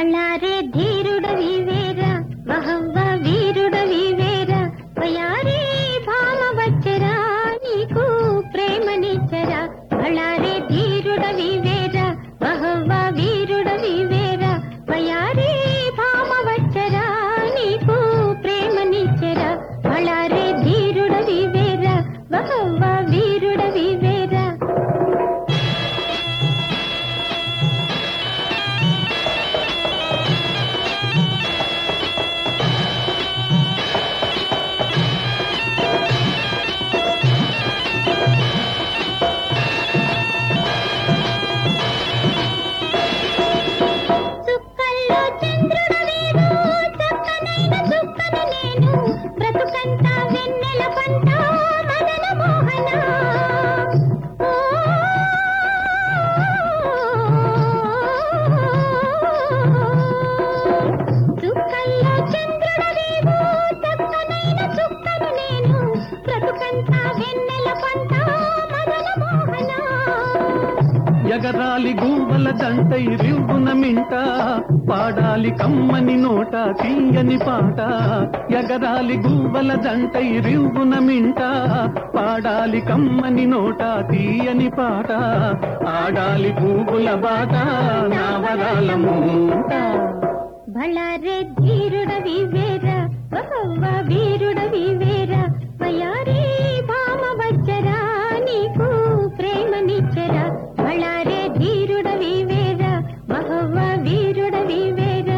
బళ్ళారే ధీరుడవి వేరా వహవ్వ వీరుడవి వేరా వయారే భామ వచ్చరా నీకు ప్రేమనిచ్చరా బళ్ళారే ధీరుడవి వేరా వహవ్వ వీరుడవి వేరా వయారే భామ వచ్చరా నీకు ప్రేమనిచ్చరా బళ్ళారే ధీరుడవి వేరా వహవ్వ వీరుడవి వేరా చుక్కల్లో చంద్రుడు వీడు చక్కనైన చుక్కను నేను బ్రతుకంతా వెన్నెల పంట మదన మోహన ఓ, చుక్కల్లో చంద్రుడు వీడు చక్కనైన చుక్కను నేను బ్రతుకంతా వెన్నెల పంట మదన మోహన ఎగరాలి గూవల దంటై రివ్వున మింట పాడాలి కమ్మని నోట తీయని పాట ఎగరాలి గూవల దంటై రివ్వున మింట పాడాలి కమ్మని నోట తీయని పాట ఆడాలి పువ్వుల బాట నా వరాల మూట బళ్ళారే ధీరుడవి వేరా బహవ్వ వీరుడవి వేరా వయారే భామ వచ్చరా నీకు ప్రేమనిచ్చరా బళ్ళారే ధీరుడవి వేరా బహవ్వ వీరుడవి వేరా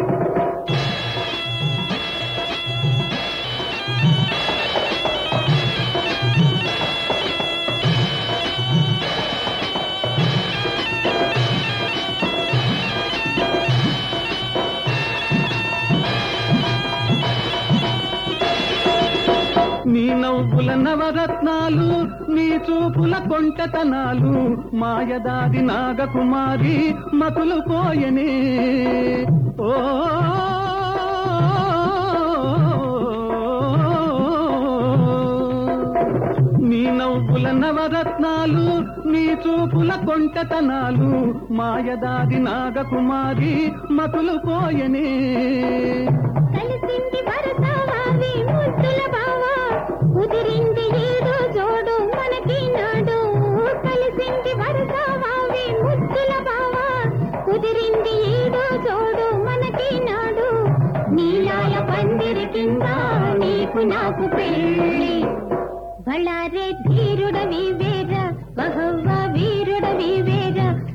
నీ నవ్వుల నవరత్నాలు నీ చూపుల కొంటతనాలు మాయదాది నాగకుమారి మతులు పోయనే ఓ నీ నవ్వుల నవరత్నాలు నీ చూపుల కొంటతనాలు మాయదాది నాగకుమారి మతులు పోయనే కలిసింది వరసవావి ముద్దుల బావా కుదిరింది ఏదో జోడు మనకి నాడు కలిసింది వరసవావి ముద్దుల బావా కుదిరింది ఏదో జోడు మనకి నాడు నీలాయ పందిరి కింద నీకు నాకు పెళ్ళి బళ్ళారే ధీరుడవి వేరా బహవ్వ వీరుడవి వేరా